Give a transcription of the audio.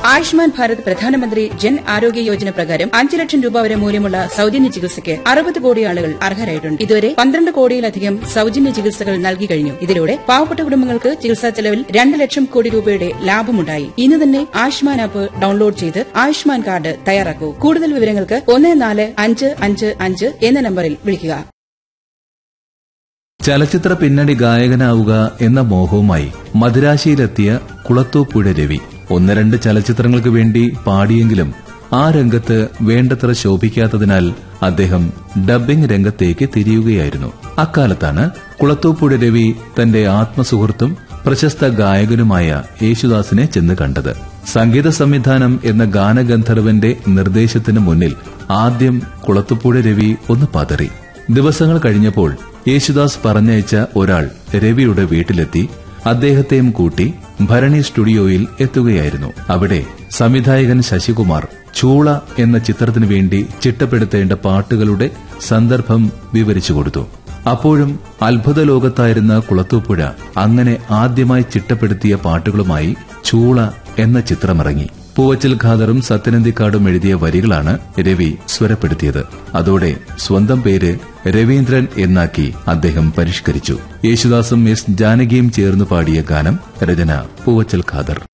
ആയുഷ്മാൻ ഭാരത് പ്രധാനമന്ത്രി ജൻ ആരോഗ്യ യോജന പ്രകാരം അഞ്ച് ലക്ഷം രൂപ വരെ മൂല്യമുള്ള സൌജന്യ ചികിത്സയ്ക്ക് അറുപത് കോടി ആളുകൾ അർഹരായിട്ടുണ്ട് ഇതുവരെ പന്ത്രണ്ട് കോടിയിലധികം സൌജന്യ ചികിത്സകൾ നൽകി കഴിഞ്ഞു ഇതിലൂടെ പാവപ്പെട്ട കുടുംബങ്ങൾക്ക് ചികിത്സാ ചെലവിൽ രണ്ട് ലക്ഷം കോടി രൂപയുടെ ലാഭമുണ്ടായി ഇന്ന് തന്നെ ആയുഷ്മാൻ ആപ്പ് ഡൌൺലോഡ് ചെയ്ത് ആയുഷ്മാൻ കാർഡ് തയ്യാറാക്കൂ കൂടുതൽ വിവരങ്ങൾക്ക് ഒന്ന് നാല് അഞ്ച് അഞ്ച് അഞ്ച് എന്ന നമ്പറിൽ വിളിക്കുക ചലച്ചിത്ര പിന്നണി ഗായകനാവുക എന്ന മോഹവുമായി മദിരാശിയിലെത്തിയ കുളത്തൂപ്പുഴ രവി ഒന്ന് രണ്ട് ചലച്ചിത്രങ്ങൾക്ക് വേണ്ടി പാടിയെങ്കിലും ആ രംഗത്ത് വേണ്ടത്ര ശോഭിക്കാത്തതിനാൽ അദ്ദേഹം ഡബ്ബിംഗ് രംഗത്തേക്ക് തിരിയുകയായിരുന്നു അക്കാലത്താണ് കുളത്തൂപ്പുഴ രവി തന്റെ ആത്മസുഹൃത്തും പ്രശസ്ത ഗായകനുമായ യേശുദാസിനെ ചെന്ന് കണ്ടത് സംഗീത സംവിധാനം എന്ന ഗാനഗന്ധർവന്റെ നിർദ്ദേശത്തിന് മുന്നിൽ ആദ്യം കുളത്തുപുഴ രവി ഒന്ന് പതറി ദിവസങ്ങൾ കഴിഞ്ഞപ്പോൾ യേശുദാസ് പറഞ്ഞയച്ച ഒരാൾ രവിയുടെ വീട്ടിലെത്തി അദ്ദേഹത്തെയും കൂട്ടി ഭരണി സ്റ്റുഡിയോയിൽ എത്തുകയായിരുന്നു അവിടെ സംവിധായകൻ ശശികുമാർ ചൂള എന്ന ചിത്രത്തിനു വേണ്ടി ചിട്ടപ്പെടുത്തേണ്ട പാട്ടുകളുടെ സന്ദർഭം വിവരിച്ചു കൊടുത്തു അപ്പോഴും അത്ഭുത ലോകത്തായിരുന്ന കുളത്തൂപ്പുഴ അങ്ങനെ ആദ്യമായി ചിട്ടപ്പെടുത്തിയ പാട്ടുകളുമായി ചൂള എന്ന ചിത്രമിറങ്ങി പൂവച്ചൽ ഖാദറും സത്യനന്ദിക്കാടും എഴുതിയ വരികളാണ് രവി സ്വരപ്പെടുത്തിയത് അതോടെ സ്വന്തം പേര് രവീന്ദ്രൻ എന്നാക്കി അദ്ദേഹം പരിഷ്കരിച്ചു യേശുദാസും എസ് ജാനകിയും ചേർന്ന് പാടിയ ഗാനം രചന പൂവച്ചൽ ഖാദർ